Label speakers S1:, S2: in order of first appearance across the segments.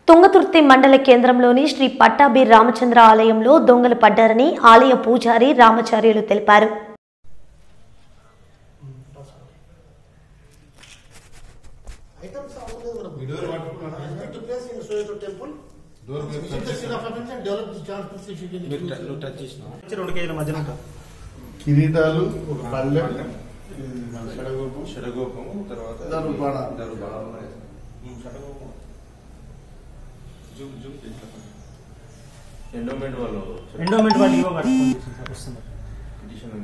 S1: తుంగతుర్తి మండల కేంద్రంలోని శ్రీ పట్టాభి రామచంద్ర ఆలయంలో దొంగలు పడ్డారని ఆలయ పూజారి రామచార్యులు తెలిపారు
S2: items are always going to be.
S3: Door పట్టుకున్నాడా?
S2: Visit to place in Soweto temple.
S3: Door మీద
S2: Visit the scene of offense and develop the charge procedure.
S4: నువ్వు ట- నువ్వు టచ్ చేసినావు
S5: వచ్చి రెండు కేజీల మధ్యన ఉంటుంది
S3: కిరీటాలు ఒక పల్లె
S4: షడగోపం షడగోపము తర్వాత
S3: దరుబాడ.
S4: దరుబాడ షడగోపం జూమ్ జూమ్ ఎండోమెంట్ వాళ్ళు
S5: ఎండోమెంట్ వాళ్ళు యోగా కట్టుకొని చేసింది సార్ వస్తున్నారు
S4: పిటిషన్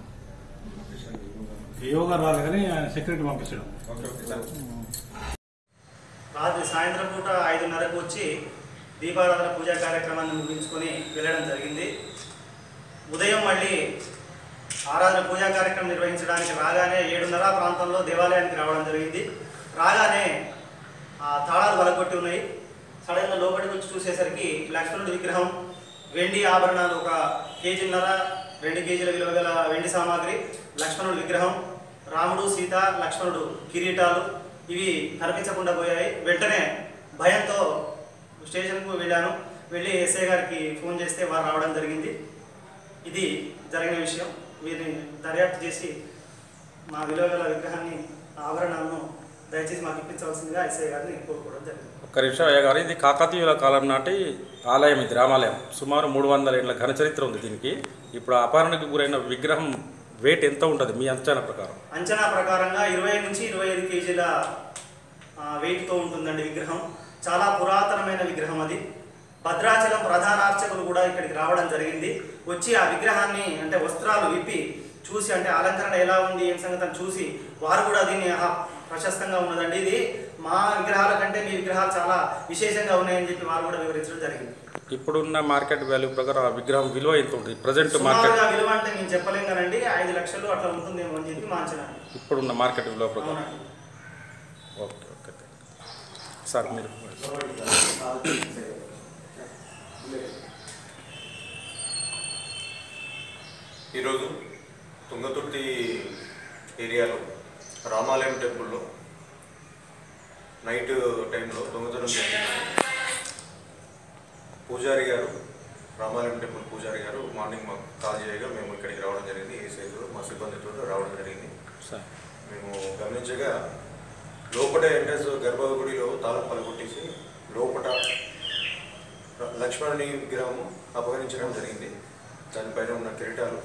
S6: యోగా రాలే కానీ సెక్రటరీ పంపించడం
S4: ఓకే ఓకే సార్
S5: రాత్రి సాయంత్రం పూట ఐదున్నరకు వచ్చి దీపారాధన పూజా కార్యక్రమాన్ని ముగించుకొని వెళ్ళడం జరిగింది ఉదయం మళ్ళీ ఆరాధన పూజా కార్యక్రమం నిర్వహించడానికి రాగానే ఏడున్నర ప్రాంతంలో దేవాలయానికి రావడం జరిగింది రాగానే ఆ తాళాలు వలగొట్టి ఉన్నాయి సడన్గా లోపలికి వచ్చి చూసేసరికి లక్ష్మణుడి విగ్రహం వెండి ఆభరణాలు ఒక కేజీన్నర రెండు కేజీల విలువ గల వెండి సామాగ్రి లక్ష్మణుడి విగ్రహం రాముడు సీత లక్ష్మణుడు కిరీటాలు ఇవి కనిపించకుండా పోయాయి వెంటనే భయంతో స్టేషన్కు వెళ్ళాను వెళ్ళి ఎస్ఐ గారికి ఫోన్ చేస్తే వారు రావడం జరిగింది ఇది జరిగిన విషయం వీరిని దర్యాప్తు చేసి మా విలువ గల విగ్రహాన్ని ఆభరణాలను దయచేసి మాకు ఇప్పించవలసిందిగా ఎస్ఐ గారిని కోరుకోవడం జరిగింది
S7: ఒక్క నిమిషం అయ్య గారు ఇది కాకతీయుల కాలం నాటి ఆలయం ఇది రామాలయం సుమారు మూడు వందల ఏళ్ళ ఘన చరిత్ర ఉంది దీనికి ఇప్పుడు అపహరణకు గురైన విగ్రహం వెయిట్ ఎంత ఉంటుంది మీ అంచనా ప్రకారం
S5: అంచనా ప్రకారంగా ఇరవై నుంచి ఇరవై ఐదు కేజీల ఆ, వెయిట్తో ఉంటుందండి విగ్రహం చాలా పురాతనమైన విగ్రహం అది భద్రాచలం ప్రధాన అర్చకులు కూడా ఇక్కడికి రావడం జరిగింది వచ్చి ఆ విగ్రహాన్ని అంటే వస్త్రాలు విప్పి చూసి అంటే అలంకరణ ఎలా ఉంది ఏం సంగతి అని చూసి వారు కూడా దీన్ని ఆహా ప్రశస్తంగా ఉన్నదండి ఇది మా విగ్రహాల కంటే మీ విగ్రహాలు చాలా విశేషంగా ఉన్నాయని చెప్పి వారు కూడా వివరించడం జరిగింది
S7: ఇప్పుడున్న మార్కెట్ వాల్యూ ప్రకారం ఆ విగ్రహం విలువ ఎంత ఉంటుంది ప్రజెంట్ మార్కెట్
S5: సుమారుగా విలువ అంటే నేను చెప్పలేం కదండి ఐదు లక్షలు అట్లా ఉంటుందేమో అని చెప్పి మా అంచనా
S7: ఇప్పుడున్న మార్కెట్ విలువ ప్రకారం
S5: అవునండి
S7: ఓకే ఓకే సార్ మీరు
S8: ఈరోజు తుంగతుర్తి ఏరియాలో రామాలయం టెంపుల్లో నైట్ టైంలో దొంగతనం జరిగింది పూజారి గారు రామాలయం టెంపుల్ పూజారి గారు మార్నింగ్ మాకు కాల్ చేయగా మేము ఇక్కడికి రావడం జరిగింది ఏ సైజులో మా సిబ్బందితో రావడం జరిగింది
S7: సార్
S8: మేము గమనించగా లోపల ఎంట్రన్స్ గర్భగుడిలో తాళం పలగొట్టేసి లోపల లక్ష్మణుని విగ్రహం అపహరించడం జరిగింది దానిపైన ఉన్న కిరీటాలు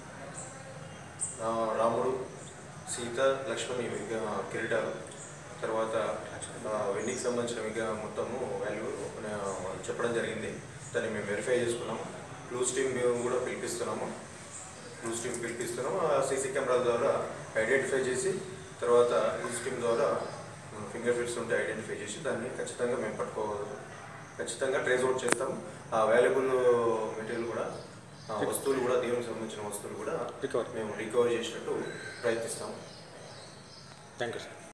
S8: ఆ, రాముడు సీత లక్ష్మణి విగ్రహ కిరీటాలు తర్వాత ఆ, వెండికి సంబంధించిన విగ్రహం మొత్తము వాల్యూ ఆ, చెప్పడం జరిగింది దాన్ని మేము వెరిఫై చేసుకున్నాము క్లూస్ టీమ్ మేము కూడా పిలిపిస్తున్నాము క్లూస్ టీమ్ పిలిపిస్తున్నాము ఆ సీసీ కెమెరాల ద్వారా ఐడెంటిఫై చేసి తర్వాత క్లూస్ టీమ్ ద్వారా ఫింగర్ ప్రింట్స్ ఉంటే ఐడెంటిఫై చేసి దాన్ని ఖచ్చితంగా మేము పట్టుకో ఖచ్చితంగా ట్రేస్ అవుట్ చేస్తాం ఆ వాల్యుబుల్ మెటీరియల్ కూడా ఆ వస్తువులు కూడా దేవునికి సంబంధించిన వస్తువులు కూడా
S7: Recover.
S8: మేము రికవర్ చేసినట్టు ప్రయత్నిస్తాము
S7: థ్యాంక్ యూ సార్